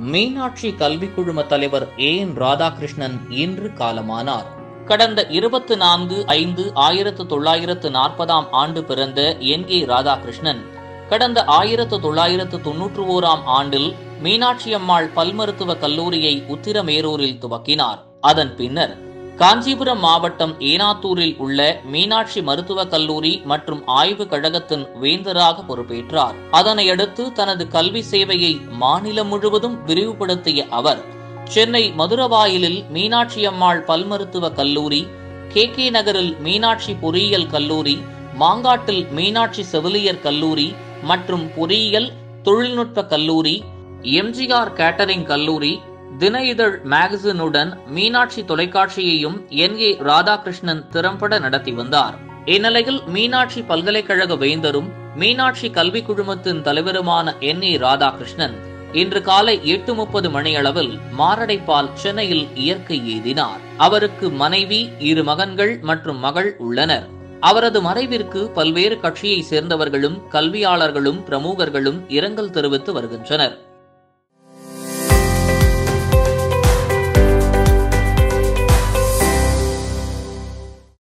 மீனாட்சி கல்விக் குழும தலைவர் ஏ என் ராதாகிருஷ்ணன் இன்று காலமானார் கடந்த இருபத்தி நான்கு ஐந்து ஆயிரத்து தொள்ளாயிரத்து நாற்பதாம் ஆண்டு பிறந்த என் கே ராதாகிருஷ்ணன் கடந்த ஆயிரத்து தொள்ளாயிரத்து தொன்னூற்று ஓராம் ஆண்டில் மீனாட்சி அம்மாள் பல் மருத்துவக் கல்லூரியை உத்திரமேரூரில் துவக்கினார் அதன் பின்னர் காஞ்சிபுரம் மாவட்டம் ஏனாத்தூரில் உள்ள மீனாட்சி மருத்துவக் கல்லூரி மற்றும் ஆய்வுக் கழகத்தின் வேந்தராக பொறுப்பேற்றார் அதனையடுத்து தனது கல்வி சேவையை மாநிலம் முழுவதும் விரிவுபடுத்திய அவர் சென்னை மதுரவாயிலில் மீனாட்சி அம்மாள் பல் மருத்துவக் கல்லூரி கே கே நகரில் மீனாட்சி பொறியியல் கல்லூரி மாங்காட்டில் மீனாட்சி செவிலியர் கல்லூரி மற்றும் பொறியியல் தொழில்நுட்ப கல்லூரி எம்ஜிஆர் கேட்டரிங் கல்லூரி தின இதழ் மேகசினுடன் மீனாட்சி தொலைக்காட்சியையும் என் ஏ ராதாகிருஷ்ணன் திறம்பட நடத்தி வந்தார் இந்நிலையில் மீனாட்சி பல்கலைக்கழக வேந்தரும் மீனாட்சி கல்விக் குழுமத்தின் தலைவருமான என் ஏ ராதாகிருஷ்ணன் இன்று காலை எட்டு முப்பது மணியளவில் மாரடைப்பால் சென்னையில் இயற்கை எய்தினார் அவருக்கு மனைவி இரு மகன்கள் மற்றும் மகள் உள்ளனர் அவரது மறைவிற்கு பல்வேறு கட்சியை சேர்ந்தவர்களும் கல்வியாளர்களும் பிரமுகர்களும் இரங்கல் தெரிவித்து வருகின்றனர்